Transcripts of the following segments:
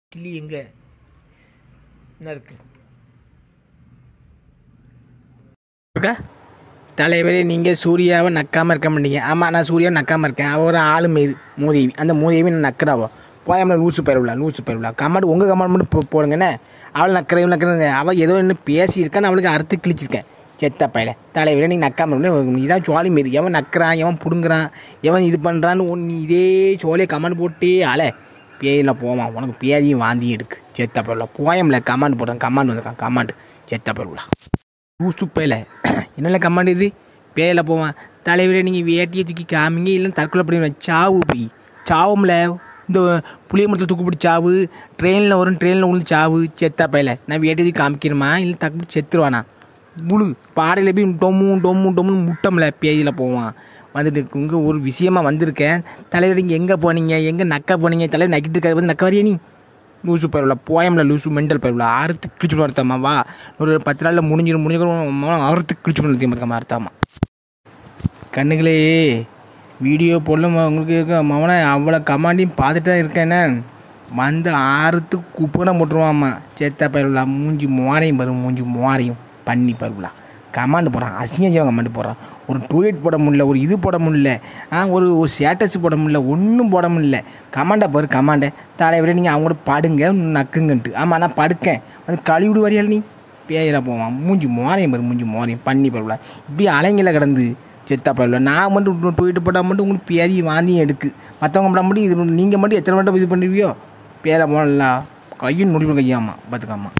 கிளி எங்க என்ன இருக்கு இருக்கா தலைவரே நீங்கள் சூர்யாவை நக்காமல் இருக்க மாட்டீங்க ஆமாம் நான் சூர்யாவை நக்காமல் இருக்கேன் அவ ஒரு ஆளு மாரி மூதேவி அந்த மூதேவி நான் நக்கிறாவோ போயாம லூசு பயிரவிழா லூசு பயிரவிழா கமெண்ட் உங்கள் கமெண்ட் மட்டும் போ போடுங்கண்ணே அவளை நக்கிறவங்க நக்கிறவங்க அவள் ஏதோ இன்னும் பேசியிருக்கான்னு அவளுக்கு அறுத்து கிழிச்சிருக்கேன் செத்த பையல தலைவரே நீங்கள் நக்காமல் இருக்கணும் நீ தான் சோழி மாரி எவன் நக்கிறான் எவன் பிடுங்குறான் எவன் இது பண்ணுறான்னு ஒன்று இதே சோழியை கமெண்ட் போட்டே அலை பேயில போவான் உனக்கு பேதியும் வாந்தியும் எடுக்கு செத்த பயிரவிழா போயம்ல கமாண்ட் போடுறேன் கமாண்ட் வந்திருக்கான் கமாண்ட் செத்த பயிரவிழா லூசு பேல என்னென்ன கமாண்ட் இது பேயில போவான் தலைவரே நீங்கள் வேட்டியை தூக்கி காமிங்க இல்லை தற்கொலை பண்ணி சாவு போய் சாவும்ல இந்த புளிய மரத்தில் தூக்கு பிடிச்சி சாவு ட்ரெயினில் வரும் ட்ரெயினில் விழுந்து சாவு செத்தா பையல நான் வேட்டியை தூக்கி காமிக்கணுமா இல்லை தக்கு பிடிச்சி செத்துருவானா முழு பாடையில் போய் டொம்மு டொம்மு டொம்முன்னு முட்டம்ல பேதியில் போவான் வந்துட்டு இங்கே ஒரு விஷயமா வந்திருக்கேன் தலைவர் இங்கே எங்கே போனீங்க எங்கே நக்க போனீங்க தலைவர் நக்கிட்டு இருக்காரு வந்து நக்க வரியா நீ லூசு பரவல போயம்ல லூசு மெண்டல் பரவல ஆறுத்து கிழிச்சு நடத்தாமா வா ஒரு பத்து நாளில் முடிஞ்சிடும் முடிஞ்சிடும் ஆறுத்து கிழிச்சு நடத்தி அர்த்தமா கண்ணுகளே வீடியோ போடல உங்களுக்கு இருக்க மவனை அவ்வளோ கமாண்டியும் பார்த்துட்டு தான் இருக்கேனே வந்து ஆறுத்து குப்பனை போட்டுருவாம்மா சேத்தா பருவலா மூஞ்சி மோரையும் பாரு மூஞ்சி மோரையும் பண்ணி பருவலா கமாண்டு போடுறான் அசிங்கம் கமாண்டு போடுறான் ஒரு டூயட் போட முடியல ஒரு இது போட முடியல ஆ ஒரு ஒரு ஸ்டேட்டஸ் போட முடியல ஒன்றும் போட முடியல கமாண்டை பாரு கமாண்டை தலைவரே நீங்கள் அவங்க கூட படுங்க நக்குங்கன்ட்டு ஆமாம் நான் படுக்கேன் வந்து கழுவிடு வரையால் நீ பேயில போவான் மூஞ்சி மோரையும் பாரு மூஞ்சி மோரையும் பண்ணி பருவலா இப்படி அலைங்கள கிடந்து செத்தா பரவாயில்ல நான் மட்டும் ட்வீட் போட்டால் மட்டும் உங்களுக்கு பேதி வாந்தியும் எடுக்கு மற்றவங்க போட்டால் மட்டும் இது நீங்கள் மட்டும் எத்தனை மட்டும் இது பண்ணுவியோ பேரை போனல கையும் நொடிவு கையாமா பார்த்துக்காமா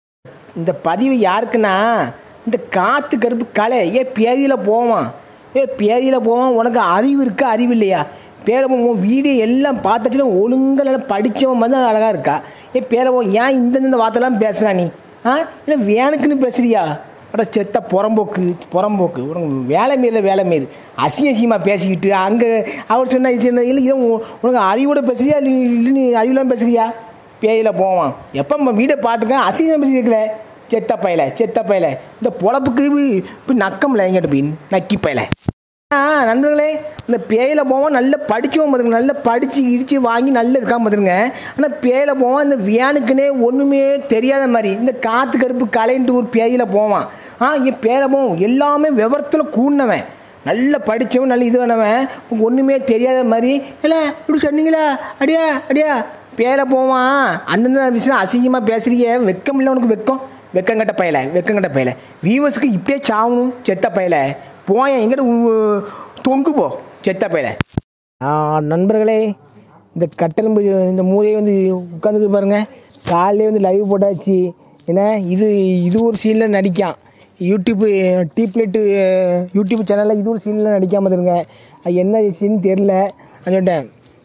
இந்த பதிவு யாருக்குன்னா இந்த காற்று கருப்பு கலை ஏ பேதியில் போவான் ஏ பேதியில் போவான் உனக்கு அறிவு இருக்கா அறிவு இல்லையா பேர போவோம் வீடியோ எல்லாம் பார்த்துட்டு ஒழுங்கா நல்லா படித்தவன் வந்து அழகாக இருக்கா ஏ பேர போவோம் ஏன் இந்தந்த வார்த்தைலாம் பேசுகிறா நீ ஆ இல்லை வேணுக்குன்னு பேசுறியா அட செத்த புறம்போக்கு புறம்போக்கு உனக்கு வேலை மீறல வேலை மீறு அசிங்க அசிங்கமாக பேசிக்கிட்டு அங்கே அவர் சொன்ன இது சொன்ன இல்லை இல்லை உ- உனக்கு அறிவோட பேசுறியா இல்லை இல்லை நீ அறிவுலாம் பேசுறியா பேயில போவான் எப்போ நம்ம வீடை பாட்டுக்க அசிங்கம் பேசியிருக்கல செத்த பயல செத்த பயல இந்த பொழப்புக்கு இப்போ நக்கம்ல எங்கிட்ட போய் நக்கி பயல ஆ நண்பர்களே இந்த பேயில போவோம் நல்லா படித்தோம் பார்த்துங்க நல்லா படித்து இடித்து வாங்கி நல்லா இருக்காம பார்த்துருங்க ஆனால் பேயில போவான் இந்த வியானுக்குன்னே ஒன்றுமே தெரியாத மாதிரி இந்த காற்று கருப்பு கலைன்ட்டு ஒரு பேயில போவான் ஆ என் பேயில போவோம் எல்லாமே விவரத்தில் கூடினவன் நல்லா படித்தவன் நல்ல இது வேணவன் ஒன்றுமே தெரியாத மாதிரி இல்லை இப்படி சொன்னீங்களா அடியா அடியா பேயில போவான் அந்தந்த விஷயம் அசிங்கமாக பேசுறீங்க வெக்கம் இல்லை உனக்கு வெக்கம் வெக்கங்கட்ட பயல வெக்கங்கட்ட பயல வியூவர்ஸுக்கு இப்படியே சாவணும் செத்த பயல போயேன் எங்கிட்ட உ- தொங்கு போ செத்த பயல நண்பர்களே இந்த கட்டெலும்பு இந்த மூதையை வந்து உட்காந்துக்கு பாருங்க காலையிலே வந்து லைவ் போட்டாச்சு ஏன்னா இது இது ஒரு சீனில் நடிக்கான் யூடியூப்பு டீப்லெட்டு யூடியூப் சேனலில் இது ஒரு சீனில் நடிக்காமல் இருங்க அது என்ன சீன் தெரில நான் சொல்லிட்டேன்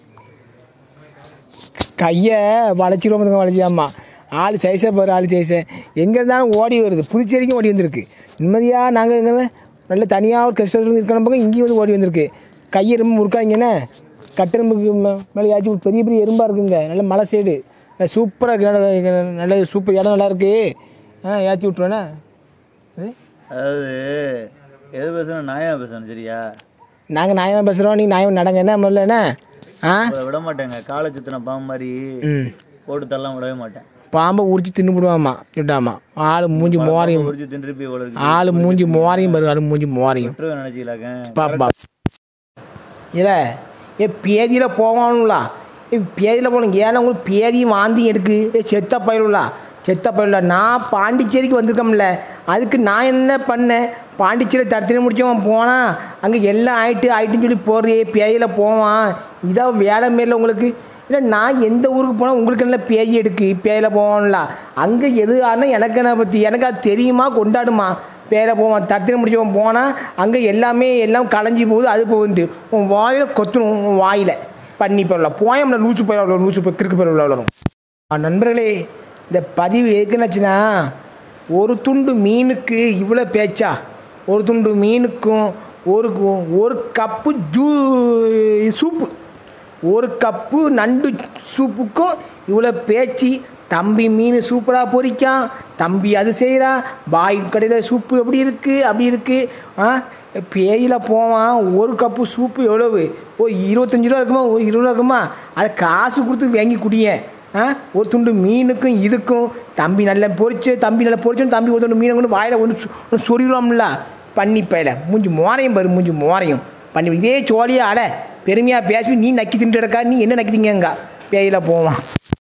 கையை வளைச்சிருவோம் வளைச்சியாம்மா ஆள் சைஸை பாரு ஆள் சைஸை எங்கே இருந்தாலும் ஓடி வருது புதுச்சேரிக்கும் ஓடி வந்திருக்கு நிம்மதியாக நாங்கள் எங்கே நல்ல தனியாக ஒரு கஷ்டத்தில் இருக்கிற பக்கம் இங்கேயும் வந்து ஓடி வந்திருக்கு கை எறும்பு முறுக்காங்கண்ணே கட்டெரும்புக்கு மே- மேலே ஏதாச்சும் பெரிய பெரிய எறும்பாக இருக்குங்க நல்ல மலை சைடு நல்ல சூப்பராக இருக்கு நல்ல நல்ல சூப்பர் இடம் நல்லா இருக்கு ஆ ஏற்றி விட்ருவேண்ணே இது அதாவது எது பேசணும் நியாயம் பேசணும் சரியா நாங்கள் நியாயமாக பேசுகிறோம் நீ நியாயம் நடங்க என்ன முதல்ல என்ன ஆ உங்களை விட மாட்டேங்க காலை சுத்தின பாம்பு மாதிரி ம் போட்டு தள்ளலாம் விடவே மாட்டேன் பாம்பை உரிச்சு தின்னுபிடுவாம்மா சொல்லிட்டாமா ஆள் மூஞ்சி மோரையும் உறிச்சு தின்றுப்பி இவ்வளோ இருக்கு ஆள் மூஞ்சி மோரையும் பாரு ஆள் மூஞ்சி மோரையும் விட்டுருவேன் நினைச்சிக்கலாக்க பாப்பா இல்லை ஏ பேதியில் போவானுங்களா ஏ பேதியில் போகணும் ஏன்னா உங்களுக்கு பேதியும் வாந்தியும் எடுக்கு ஏ செத்த பயிலுலா செத்த பயிலுலா நான் பாண்டிச்சேரிக்கு வந்திருக்கோம்ல அதுக்கு நான் என்ன பண்ணேன் பாண்டிச்சேரி தடுத்து முடிச்சவன் போனான் அங்கே எல்லாம் ஆயிட்டு ஆயிட்டுன்னு சொல்லி போடுறியே பேதியில் போவான் இதான் வேலை மாரில உங்களுக்கு இல்லை நான் எந்த ஊருக்கு போனால் உங்களுக்கு என்ன பேய் எடுக்கு பேயில் போவான்ல அங்கே எது ஆனால் எனக்கு என்ன பற்றி எனக்கு அது தெரியுமா கொண்டாடுமா பேரை போவான் தத்திர முடிச்சவன் போனால் அங்கே எல்லாமே எல்லாம் களைஞ்சி போகுது அது போகுது உன் வாயில் கொத்தணும் உன் வாயில் பண்ணி போயிடலாம் போயம்ல லூச்சு போய் லூச்சு போய் கிறுக்கு போய் வளரும் நண்பர்களே இந்த பதிவு எதுக்குன்னாச்சுன்னா ஒரு துண்டு மீனுக்கு இவ்வளோ பேச்சா ஒரு துண்டு மீனுக்கும் ஒரு ஒரு கப்பு ஜூ சூப்பு ஒரு கப்பு நண்டு சூப்புக்கும் இவ்வளோ பேச்சு தம்பி மீன் சூப்பராக பொரிக்கான் தம்பி அது செய்கிறான் பாய் கடையில் சூப்பு எப்படி இருக்குது அப்படி இருக்குது ஆ பேயில் போவான் ஒரு கப்பு சூப்பு எவ்வளவு ஓ இருபத்தஞ்சி ரூபா இருக்குமா ஒரு இருபது ரூபா இருக்குமா அதை காசு கொடுத்து வாங்கி குடியேன் ஆ ஒரு துண்டு மீனுக்கும் இதுக்கும் தம்பி நல்லா பொரிச்சு தம்பி நல்லா பொரிச்சு தம்பி ஒரு துண்டு மீனை கொண்டு வாயில் ஒன்று சொருகிறோம்ல பண்ணி பயில மூஞ்சி மோரையும் பாரு மூஞ்சி மோரையும் பண்ணி இதே சோழியா அட பெருமையாக பேசி நீ நக்கி தின்ட்டு இருக்கா நீ என்ன நக்கி திங்கங்க பேயில போவான்